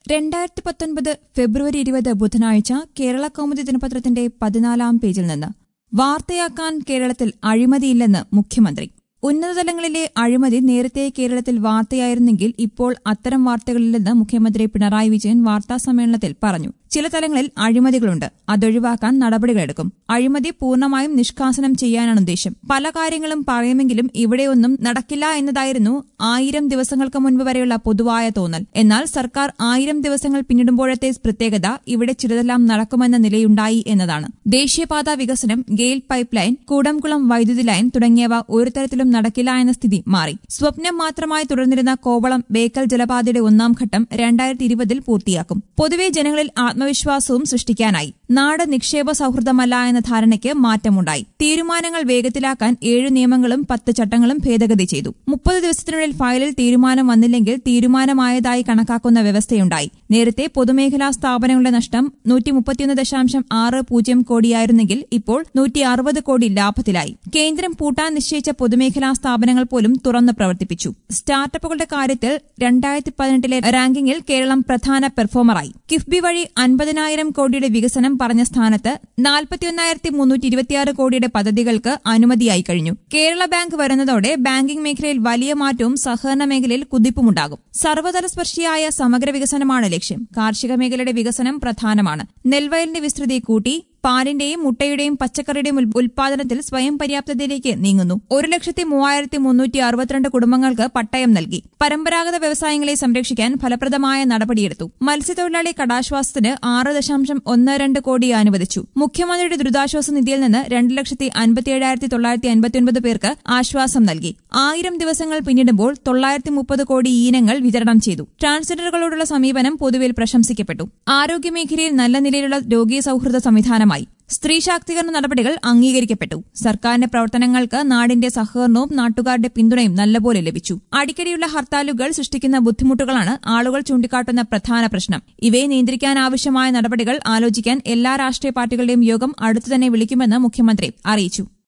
രണ്ടായിരത്തി പത്തൊൻപത് ഫെബ്രുവരി ഇരുപത് ബുധനാഴ്ച കേരള കൗമുദി ദിനപത്രത്തിന്റെ പതിനാലാം പേജിൽ നിന്ന് വാർത്തയാക്കാൻ കേരളത്തിൽ അഴിമതിയില്ലെന്ന് മുഖ്യമന്ത്രി ഉന്നതതലങ്ങളിലെ അഴിമതി നേരത്തെ കേരളത്തിൽ വാർത്തയായിരുന്നെങ്കിൽ ഇപ്പോൾ അത്തരം വാർത്തകളില്ലെന്ന് മുഖ്യമന്ത്രി പിണറായി വിജയൻ വാർത്താസമ്മേളനത്തിൽ പറഞ്ഞു ചില തലങ്ങളിൽ അഴിമതികളുണ്ട് അതൊഴിവാക്കാൻ നടപടികളെടുക്കും അഴിമതി പൂർണ്ണമായും നിഷ്കാസനം ചെയ്യാനാണ് ഉദ്ദേശം പല കാര്യങ്ങളും പറയുമെങ്കിലും ഇവിടെയൊന്നും നടക്കില്ല എന്നതായിരുന്നു ആയിരം ദിവസങ്ങൾക്ക് മുൻപ് വരെയുള്ള പൊതുവായ തോന്നൽ എന്നാൽ സർക്കാർ ആയിരം ദിവസങ്ങൾ പിന്നിടുമ്പോഴത്തെ പ്രത്യേകത ഇവിടെ ചിലതെല്ലാം നടക്കുമെന്ന നിലയുണ്ടായി എന്നതാണ് ദേശീയപാത വികസനം ഗെയിൽ പൈപ്പ് ലൈൻ കൂടംകുളം വൈദ്യുതി ലൈൻ തുടങ്ങിയവ ഒരു തരത്തിലും നടക്കില്ല എന്ന സ്ഥിതി മാറി സ്വപ്നം മാത്രമായി തുടർന്നിരുന്ന കോവളം ബേക്കൽ ജലപാതയുടെ ഒന്നാം ഘട്ടം രണ്ടായിരത്തി ഇരുപതിൽ പൂർത്തിയാക്കും പൊതുവെ ജനങ്ങളിൽ ആത്മവിശ്വാസവും സൃഷ്ടിക്കാനായി നാട് നിക്ഷേപ സൌഹൃദമല്ല എന്ന ധാരണയ്ക്ക് മാറ്റമുണ്ടായി തീരുമാനങ്ങൾ വേഗത്തിലാക്കാൻ ഏഴ് നിയമങ്ങളും പത്ത് ചട്ടങ്ങളും ഭേദഗതി ചെയ്തു മുപ്പത് ദിവസത്തിനുള്ളിൽ ഫയലിൽ തീരുമാനം വന്നില്ലെങ്കിൽ തീരുമാനമായതായി കണക്കാക്കുന്ന വ്യവസ്ഥയുണ്ടായി നേരത്തെ പൊതുമേഖലാ സ്ഥാപനങ്ങളുടെ നഷ്ടം നൂറ്റി മുപ്പത്തിയൊന്ന് ദശാംശം ആറ് പൂജ്യം കോടിയായിരുന്നെങ്കിൽ ഇപ്പോൾ നൂറ്റി അറുപത് കോടി ലാഭത്തിലായി കേന്ദ്രം പൂട്ടാൻ നിശ്ചയിച്ച പൊതുമേഖലാ സ്ഥാപനങ്ങൾ പോലും തുറന്ന് പ്രവർത്തിപ്പിച്ചു സ്റ്റാർട്ടപ്പുകളുടെ കാര്യത്തിൽ രണ്ടായിരത്തി പതിനെട്ടിലെ റാങ്കിങ്ങിൽ കേരളം പ്രധാന പെർഫോമറായി കിഫ്ബി വഴി അൻപതിനായിരം കോടിയുടെ വികസനം പറഞ്ഞ സ്ഥാനത്ത് നാൽപ്പത്തിയൊന്നായിരത്തി മുന്നൂറ്റി ഇരുപത്തിയാറ് കോടിയുടെ പദ്ധതികൾക്ക് അനുമതിയായി കഴിഞ്ഞു കേരള ബാങ്ക് വരുന്നതോടെ ബാങ്കിംഗ് മേഖലയിൽ വലിയ മാറ്റവും സഹകരണ മേഖലയിൽ കുതിപ്പുമുണ്ടാകും സർവ്വതല സ്പർശിയായ സമഗ്ര വികസനമാണ് ലക്ഷ്യം കാർഷിക മേഖലയുടെ വികസനം പ്രധാനമാണ് നെൽവയലിന്റെ വിസ്തൃതി കൂട്ടി പാലിന്റെയും മുട്ടയുടെയും പച്ചക്കറിയുടെയും ഉൽ- ഉൽപാദനത്തിൽ സ്വയം പര്യാപ്തതയിലേക്ക് നീങ്ങുന്നു ഒരു ലക്ഷത്തി മൂവായിരത്തി മുന്നൂറ്റി അറുപത്തിരണ്ട് കുടുംബങ്ങൾക്ക് പട്ടയം നൽകി പരമ്പരാഗത വ്യവസായങ്ങളെ സംരക്ഷിക്കാൻ ഫലപ്രദമായ നടപടിയെടുത്തു മത്സ്യത്തൊഴിലാളി കടാശ്വാസത്തിന് ആറ് ദശാംശം ഒന്ന് രണ്ട് കോടി അനുവദിച്ചു മുഖ്യമന്ത്രിയുടെ ദുരിതാശ്വാസ നിധിയിൽ നിന്ന് രണ്ട് ലക്ഷത്തി അൻപത്തിയേഴായിരത്തി തൊള്ളായിരത്തി അൻപത്തിയൊൻപത് പേർക്ക് ആശ്വാസം നൽകി ആയിരം ദിവസങ്ങൾ പിന്നിടുമ്പോൾ തൊള്ളായിരത്തി മുപ്പത് കോടി ഈനങ്ങൾ വിതരണം ചെയ്തു ട്രാൻസ്ജെൻഡറുകളോടുള്ള സമീപനം പൊതുവിൽ പ്രശംസിക്കപ്പെട്ടു ആരോഗ്യമേഖലയിൽ നല്ല നിലയിലുള്ള രോഗീ സൌഹൃദ സംവിധാനമായി സ്ത്രീ ശാക്തീകരണ നടപടികൾ അംഗീകരിക്കപ്പെട്ടു സർക്കാരിന്റെ പ്രവർത്തനങ്ങൾക്ക് നാടിന്റെ സഹകരണവും നാട്ടുകാരുടെ പിന്തുണയും നല്ലപോലെ ലഭിച്ചു അടിക്കടിയുള്ള ഹർത്താലുകൾ സൃഷ്ടിക്കുന്ന ബുദ്ധിമുട്ടുകളാണ് ആളുകൾ ചൂണ്ടിക്കാട്ടുന്ന പ്രധാന പ്രശ്നം ഇവയെ നിയന്ത്രിക്കാനാവശ്യമായ നടപടികൾ ആലോചിക്കാൻ എല്ലാ രാഷ്ട്രീയ പാർട്ടികളുടെയും യോഗം അടുത്തുതന്നെ വിളിക്കുമെന്ന് മുഖ്യമന്ത്രി അറിയിച്ചു